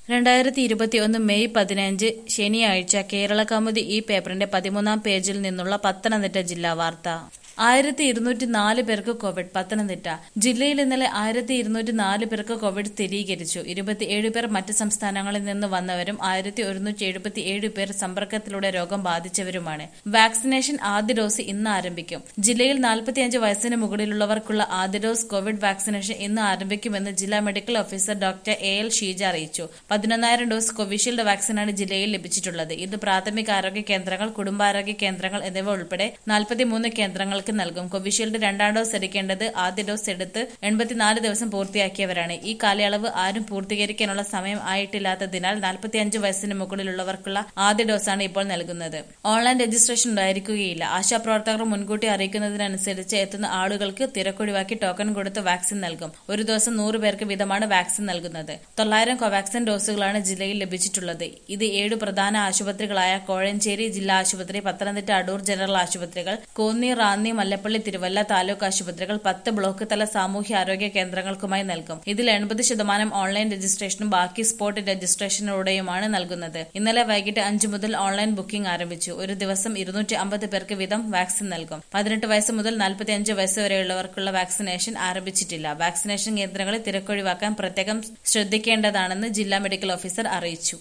രണ്ടായിരത്തി ഇരുപത്തിയൊന്ന് മെയ് പതിനഞ്ച് ശനിയാഴ്ച കേരള കൗമുദി ഈ പേപ്പറിന്റെ പതിമൂന്നാം പേജിൽ നിന്നുള്ള പത്തനംതിട്ട ജില്ലാ വാർത്ത ആയിരത്തി ഇരുന്നൂറ്റി നാല് പേർക്ക് കോവിഡ് പത്തനംതിട്ട ജില്ലയിൽ ഇന്നലെ ആയിരത്തി ഇരുന്നൂറ്റി നാല് പേർക്ക് കോവിഡ് സ്ഥിരീകരിച്ചു ഇരുപത്തിയേഴ് പേർ മറ്റ് സംസ്ഥാനങ്ങളിൽ നിന്ന് വന്നവരും ആയിരത്തി ഒരുന്നൂറ്റി എഴുപത്തിയേഴ് പേർ സമ്പർക്കത്തിലൂടെ രോഗം ബാധിച്ചവരുമാണ് വാക്സിനേഷൻ ആദ്യ ഡോസ് ഇന്ന് ആരംഭിക്കും ജില്ലയിൽ നാൽപ്പത്തിയഞ്ച് വയസ്സിന് മുകളിലുള്ളവർക്കുള്ള ആദ്യ ഡോസ് കോവിഡ് വാക്സിനേഷൻ ഇന്ന് ആരംഭിക്കുമെന്ന് ജില്ലാ medical officer doctor A L Sheeja അറിയിച്ചു പതിനൊന്നായിരം ഡോസ് കോവിഷീൽഡ് വാക്സിനാണ് ജില്ലയിൽ ലഭിച്ചിട്ടുള്ളത് ഇത് പ്രാഥമിക ആരോഗ്യ കേന്ദ്രങ്ങൾ കുടുംബാരോഗ്യ കേന്ദ്രങ്ങൾ എന്നിവ ഉൾപ്പെടെ നാൽപ്പത്തിമൂന്ന് കേന്ദ്രങ്ങൾക്ക് നൽകും കോവിഷീൽഡ് രണ്ടാം ഡോസ് എടുക്കേണ്ടത് ആദ്യ ഡോസ് എടുത്ത് എൺപത്തിനാല് ദിവസം പൂർത്തിയാക്കിയവരാണ് ഈ കാലയളവ് ആരും പൂർത്തീകരിക്കാനുള്ള സമയം ആയിട്ടില്ലാത്തതിനാൽ നാൽപ്പത്തിയഞ്ച് വയസ്സിന് മുകളിലുള്ളവർക്കുള്ള ആദ്യ ഡോസാണ് ഇപ്പോൾ നൽകുന്നത് ഓൺലൈൻ രജിസ്ട്രേഷൻ ഉണ്ടായിരിക്കുകയില്ല ആശാപ്രവർത്തകർ മുൻകൂട്ടി അറിയിക്കുന്നതിനനുസരിച്ച് എത്തുന്ന ആളുകൾക്ക് തിരക്കൊഴിവാക്കി ടോക്കൺ കൊടുത്ത് വാക്സിൻ നൽകും ഒരു ദിവസം നൂറ് പേർക്ക് വീതമാണ് വാക്സിൻ നൽകുന്നത് തൊള്ളായിരം കോവാക്സിൻ ഡോസുകളാണ് ജില്ലയിൽ ലഭിച്ചിട്ടുള്ളത് ഇത് ഏഴ് പ്രധാന ആശുപത്രികളായ കോഴഞ്ചേരി ജില്ലാ ആശുപത്രി പത്തനംതിട്ട അടൂർ ജനറൽ ആശുപത്രികൾ കോന്നി റാന്നി മല്ലപ്പള്ളി തിരുവല്ല താലൂക്ക് ആശുപത്രികൾ പത്ത് ബ്ലോക്ക് തല സാമൂഹ്യ ആരോഗ്യ കേന്ദ്രങ്ങൾക്കുമായി നൽകും ഇതിൽ എൺപത് ശതമാനം ഓൺലൈൻ രജിസ്ട്രേഷനും ബാക്കി സ്പോട്ട് രജിസ്ട്രേഷനിലൂടെയുമാണ് നൽകുന്നത് ഇന്നലെ വൈകിട്ട് അഞ്ചു മുതൽ ഓൺലൈൻ ബുക്കിംഗ് ആരംഭിച്ചു ഒരു ദിവസം ഇരുന്നൂറ്റി അമ്പത് പേർക്ക് വീതം വാക്സിൻ നൽകും പതിനെട്ട് വയസ്സ് മുതൽ നാൽപ്പത്തിയഞ്ച് വയസ്സ് വരെയുള്ളവർക്കുള്ള വാക്സിനേഷൻ ആരംഭിച്ചിട്ടില്ല വാക്സിനേഷൻ കേന്ദ്രങ്ങളിൽ തിരക്കൊഴിവാക്കാൻ പ്രത്യേകം ശ്രദ്ധിക്കേണ്ടതാണെന്ന് ജില്ലാ മെഡിക്കൽ ഓഫീസർ അറിയിച്ചു